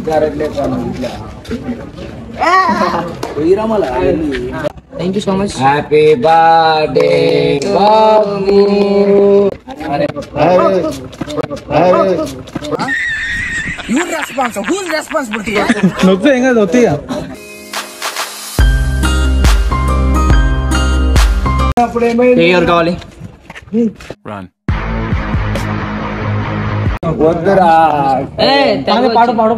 Thank you so much happy birthday Babu నొప్పి ఏం కాదు ఒత్తిగా ఎవరు కావాలి వద్దురా పాడు పాడు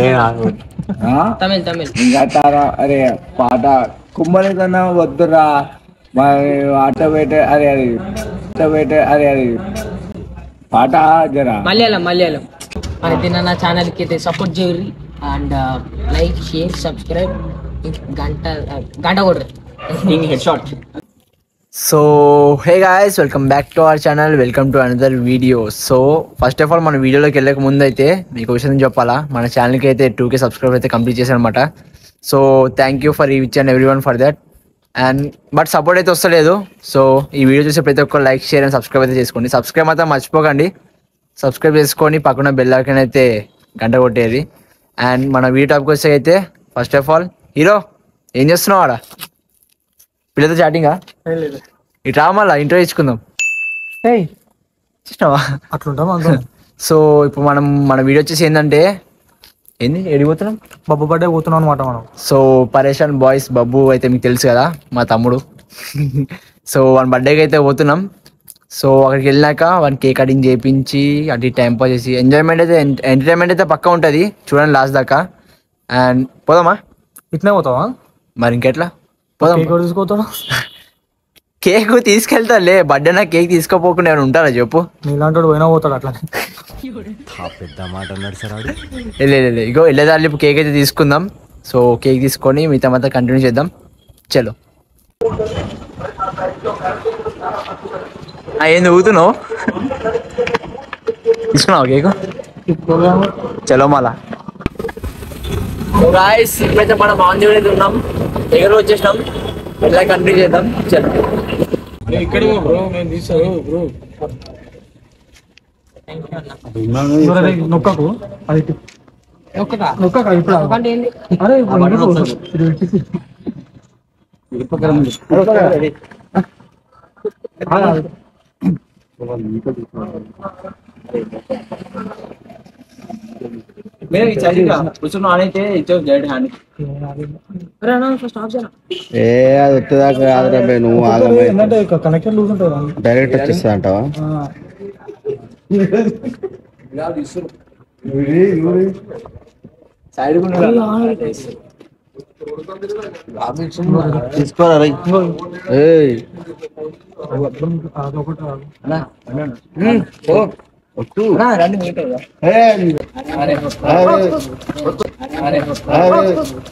తమిళ్ తమిళ్ ఇంకటారా అరే పాట కుమ్మరి కన్నా వద్దురా మరి ఆట పెట్టే అరే అరే ఆట పెట్టే అరే అరే పాట జరా మలయాళం మలయాళం అయితే నా ఛానల్ కి అయితే సపోర్ట్ చేయరు అండ్ లైక్ షేర్ సబ్స్క్రైబ్ గంట గంట కొడరు head shot so hey guys welcome back to our channel welcome to another video so first of all మన వీడియోలోకి వెళ్ళక ముందు అయితే మీకు విషయం చెప్పాలా మన ఛానల్కి అయితే టూ కే సబ్స్క్రైబ్ అయితే కంప్లీట్ చేశాను అనమాట so thank you for each and every one for that and but support అయితే వస్తలేదు సో ఈ వీడియో చూసే ప్రతి ఒక్కరు లైక్ షేర్ అండ్ సబ్స్క్రైబ్ అయితే చేసుకోండి సబ్స్క్రైబ్ మాత్రం మర్చిపోకండి సబ్స్క్రైబ్ చేసుకొని పక్కన బెల్ ఐకాన్ అయితే గంట కొట్టేది అండ్ మన వీడియో టాప్కి వస్తే అయితే ఫస్ట్ ఆఫ్ ఆల్ హీరో ఏం చేస్తున్నావు ఆడ పిల్లతో చాటింగా ఇటు రా మళ్ళా ఇంటర్వ్యూ ఇచ్చుకుందాం ఏయ్ చూసినావా అట్లుంటాం అందరం సో ఇప్పుడు మనం మన వీడియో వచ్చేసి ఏంటంటే ఏంది ఎడిగిపోతున్నాం బొబ్బ బర్త్డే పోతున్నాం అనమాట మనం సో పరేషాన్ బాయ్స్ బబ్బు అయితే మీకు తెలుసు కదా మా తమ్ముడు సో వాని బర్త్డేకి అయితే పోతున్నాం సో అక్కడికి వెళ్ళాక వాని కేక్ కటింగ్ చేయించి అటు టైం పాస్ చేసి ఎంజాయ్మెంట్ అయితే ఎంటర్టైన్మెంట్ అయితే పక్కా ఉంటుంది చూడండి లాస్ట్ దాకా అండ్ పోదామా ఇట్లనే పోతావా మరి ఇంకెట్లా పోదాం కేక్ కూడా తీసుకోతాడు కేక్ తీసుకెళ్తాలే బర్త్డే నా కేక్ తీసుకోపోకుండా ఏమైనా ఉంటారా చెప్పు నీలాంటి వాడు పోయినా పోతాడు అట్లా లే, లే, లే. ఇగో వెళ్ళేదాన్ని ఇప్పుడు కేక్ అయితే తీసుకుందాం సో కేక్ తీసుకొని మిగతా మొత్తం కంటిన్యూ చేద్దాం చలో ఆ, ఏంది ఊతున్నావు తీసుకున్నావు కేక్ చలో మళ్ళా గాయస్ ఇప్పుడైతే మనం ఆన్ ది అయితే ఉన్నాం దగ్గర వచ్చేసినాం ఇలా కంటిన్యూ చేద్దాం చలో ఇక్కడ బ్రో నేను తీసాను బ్రో నొక్కకు అది టి- ఒక్కటా నొక్కక ఇప్పుడు ఆగు. ఒకటి ఏంది అరే ఇప్పుడు ఎందుకు? ఇది పెట్టేసి. ఆ, కూర్చున్నావు అయితే ఇచ్చావు జైడ్ హ్యాండ్ అరే అన్న ఫస్ట్ ఆఫ్ చేయరా ఏ అది వచ్చేదాకా కాదురా బే నువ్వు ఆగమే ఏంటంటే కనెక్షన్ లూజ్ ఉంటుంది కదా. డైరెక్ట్ వచ్చేస్తా అంటావా ఆ, సైడ్ తీసుకోరా రై ఏయ్ అదొకటి ఆగు. రండి మీటర్ ఏయ్, అరే, అరే,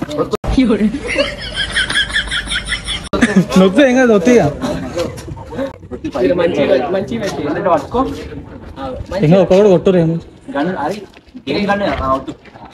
నొప్పి ఏం కాదు ఒత్తిగా మంచి మంచి పెట్టి పట్టుకో ఇంకా ఒక్కడు కొట్టురు ఏమి గన్ అది ఏం గన్ అవుట్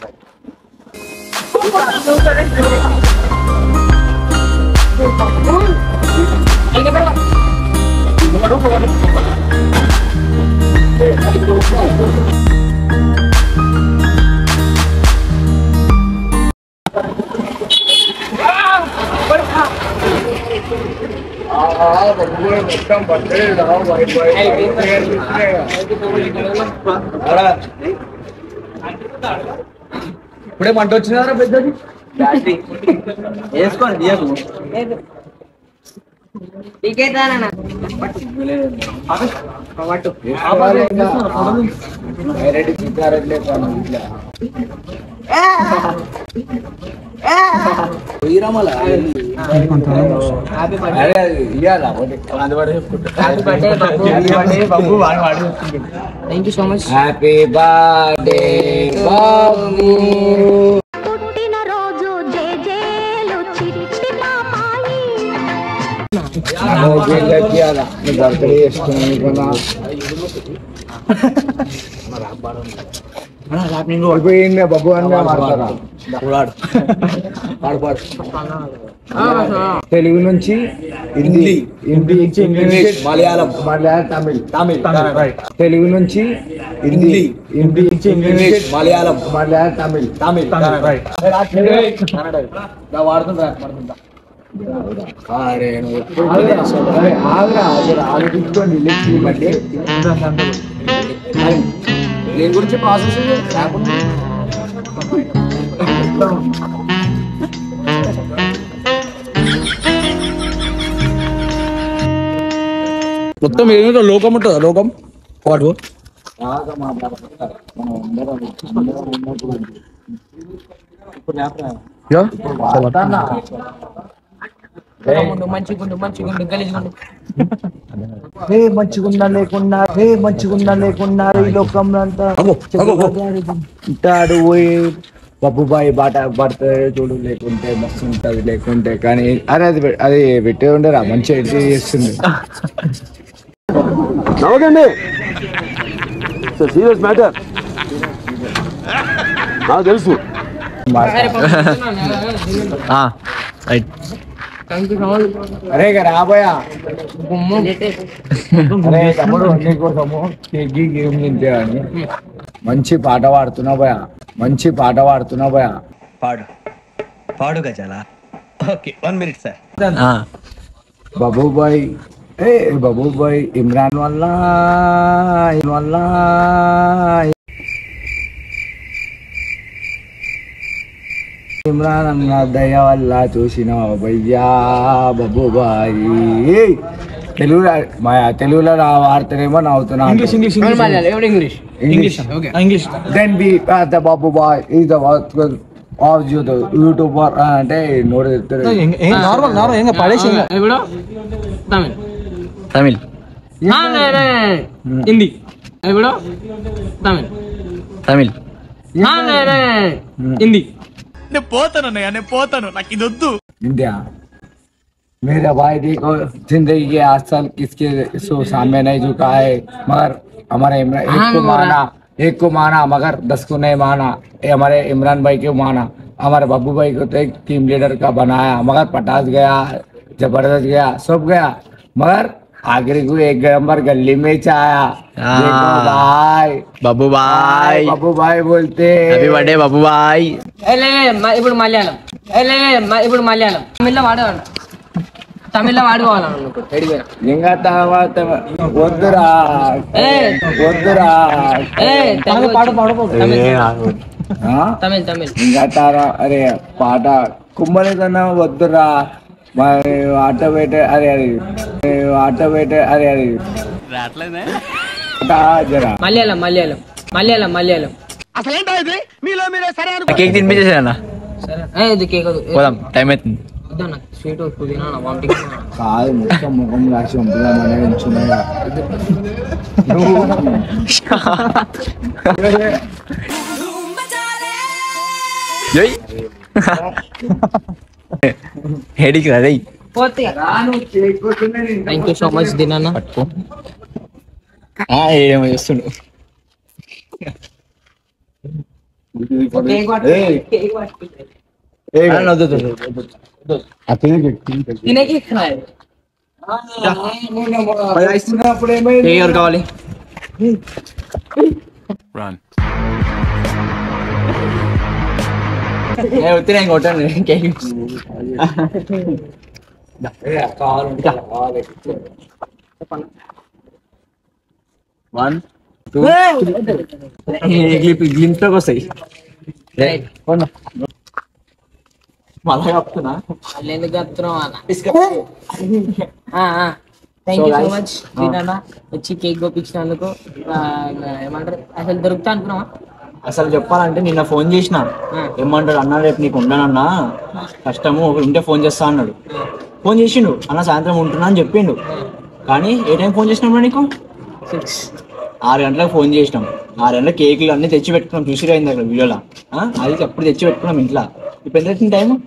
ఇప్పుడే మంట వచ్చినారా పెద్దది వేసుకోండి తీయకు నీకేతానన్నా happy birthday Babu thank you so much happy birthday Babu పుట్టినరోజు జేజేలు చిట్టి పాపాయి బర్త్డే చేసుకున్నాను ఇప్పుడు ఈయన బబ్బు అని మాట్లాడతారా తెలుగు నుంచి హిందీ హిందీ నుంచి ఇంగ్లీష్ మలయాళం మలయాళం తమిళ్ తమిళ్ తెలుగు నుంచి హిందీ హిందీ నుంచి ఇంగ్లీష్ మలయాళం మలయాళం తమిళ్ తమిళ్ అరే, ఆగురా, ఆగురా, ఆలోచించుకోండి లిస్ట్ ఇవ్వండి. దీని గురించి ప్రాసెస్ మొత్తం ఏమిటో లోకం ఉంటుందా లోకం వాడు మంచిగుండు మంచిగుండు గలీజుగుండు హే మంచిగున్నా లేకున్నా హే మంచిగున్నా లేకున్నా ఈ లోకంలో అంతా ఉంటాడు పోయి బబ్బుబాయి బాట పడతాడు చూడు లేకుంటే మస్తు ఉంటది లేకుంటే కానీ అరే అది పె- అది పెట్టే ఉండరా మంచిగా ఎడిట్ చేస్తుంది నవ్వకండి సీరియస్ మ్యాటర్ నాకు తెలుసు రైట్ అరే ఇక రాబోయా అరే తమ్ముడు నీకోసము కేక్ గేమ్ తింటే అని మంచి పాట పాడుతున్నావు భయ మంచి పాట పాడుతున్నావు భయ పాడు పాడు గజాల okay one minute sir Babubhai ఏ బాబుబాయ్ ఇమ్రాన్ వల్ల వల్ల ఇమ్రాన్ అన్న దయ వల్ల చూసిన భయ్యా బాబుబాయ్ తెలుగు మా తెలుగులో నా వార్తనేమో నవ్వుతున్నా ఇంగ్లీష్ ఇంగ్లీష్ ఇంగ్లీష్ ఎవడు English English English then be the Babubhai is the of YouTuber అంటే నోడు చెప్తారు నార్మల్ నార్మల్ ఇంకా పడేసి ఇంకా ఎవడు తమిళ్ తమిళ్ ఆ, రే, రే, రే. హిందీ ఎవడు తమిళ్ తమిళ్ ఆ, రే, రే, రే. హిందీ इंडिया मेरा भाई देखो जिंदगी के आजकल किसके सो सामने नहीं झुका है मगर हमारे इमरान एक को माना एक को माना मगर दस को नहीं माना ये हमारे इमरान भाई को माना हमारे बाबू भाई को तो एक टीम लीडर का बनाया मगर पटास गया जबरदस्त गया सब गया मगर आखिरी को एक नंबर गली में चाया देखो भाई బాబు బాయ్ बाबू भाई बोलते హ్యాపీ బర్త్డే బాబు బాయ్ ఏ, లే, లే, మ- ఇప్పుడు మలయాళం ఏ, లే, లే, మ- ఇప్పుడు మలయాళం తమిళ్లో వాడేవాడు తమిళ్లో వాడుకోవాలను నువ్వు ఎడిపోయినా ఇంకా తర్వాత వద్దురా ఏ. వద్దురా ఏ తెలుగు వచ్చి- తమిళ్ ఆ? తమిళ్ తమిళ్ ఇంకా తారా అరే పాట కుమ్మలేదన్నా వద్దురా మరి ఆట పెట్టే అరే అది ఆట పెట్టే అరే అది ఆట జరా మలయాళం మలయాళం మలయాళం మలయాళం కేక్ తినిపించేసాను సరే ఏ, ఇది కేక్ వద్దు. ఏ, పోదాం టైం అవుతుంది వద్దు నాకు స్వీట్ పుదీనా వామిటింగ్ కాదు మొత్తం ముఖం రాసి పంపుదామనే ఉంచున్నాయి హెడికి రా రేయ్ పోతే థ్యాంక్ యూ సో మచ్ దినన్న ఆ, ఏమో చేస్తుండు ఆ, వద్దు, వద్దు, వద్దు. తినేకి ఖరాయ్ ఇస్తున్నప్పుడు ఏమైంది కేక్ ఎవరు కావాలి ఏ, వద్దురా, ఇంక కొట్టండి కేక్ వన్ టూ గ్లింప్ లోకి వస్తాయి రే, కొను. మళ్ళా చెప్తున్నా వాళ్ళు ఎందుకు కలుపుతున్నావు అన్న థ్యాంక్ యూ సో మచ్ దినన్న వచ్చి కేక్ గోపించినందుకు ఆ, ఏమంటారు అసలు దొరుకుతా అనుకున్నావా అసలు చెప్పాలంటే నిన్న ఫోన్ చేసిన ఏమంటాడు అన్న రేపు నీకు ఉండనన్నా కష్టము ఒకరు ఉంటే ఫోన్ చేస్తా అన్నాడు ఫోన్ చేసిండు అన్న సాయంత్రం ఉంటున్నా అని చెప్పిండు కానీ ఏ టైం ఫోన్ చేసినాం నీకు సిక్స్ ఆరు గంటలకు ఫోన్ చేసినాం ఆరు గంటలకు కేకులు అన్ని తెచ్చి పెట్టుకున్నాం చూసి అయింది అక్కడ వీడియోలో ఆ? అది అప్పుడు తెచ్చి పెట్టుకున్నాం ఇంట్లో ఇప్పుడు ఎంత అవుతుంది టైం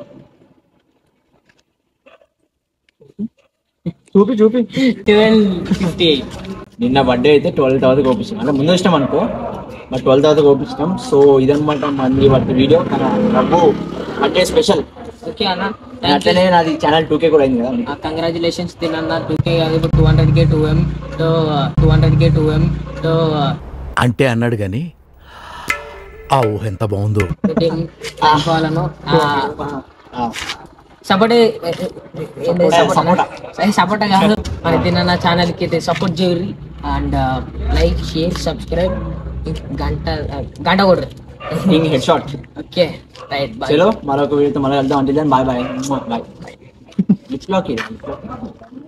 చూపి చూపి ట్వెల్వ్ ఫిఫ్టీ ఎయిట్ నిన్న బర్త్డే అయితే ట్వెల్వ్ తర్వాత కోపించాం అంటే ముందు వచ్చినాం అనుకో బట్ ట్వెల్వ్ తర్వాత కోపించినాం సో ఇదన్నమాట మంది వాటి వీడియో మన రబ్బు అంటే స్పెషల్ ఓకే అన్న అట్లనే నాది ఛానల్ టూ కే కూడా అయింది కదా కంగ్రాచులేషన్స్ తినన్న టూ కే కాదు ఇప్పుడు two hundred K two M two hundred K two M అంటే అన్నాడు గాని ఆ ఊహ ఎంత బాగుందో కావాలను ఆ, సపోర్ట్ సపోటా. సపోర్ట్ కాదు మన తిన్న ఛానల్ కి సపోర్ట్ చేయరు అండ్ లైక్ షేర్ సబ్స్క్రైబ్ గంట గంట కొడరు king head shot okay right bye చలో మరొక వీడియోతో మళ్ళీ వెళ్దాం అంటే bye bye bye lips lock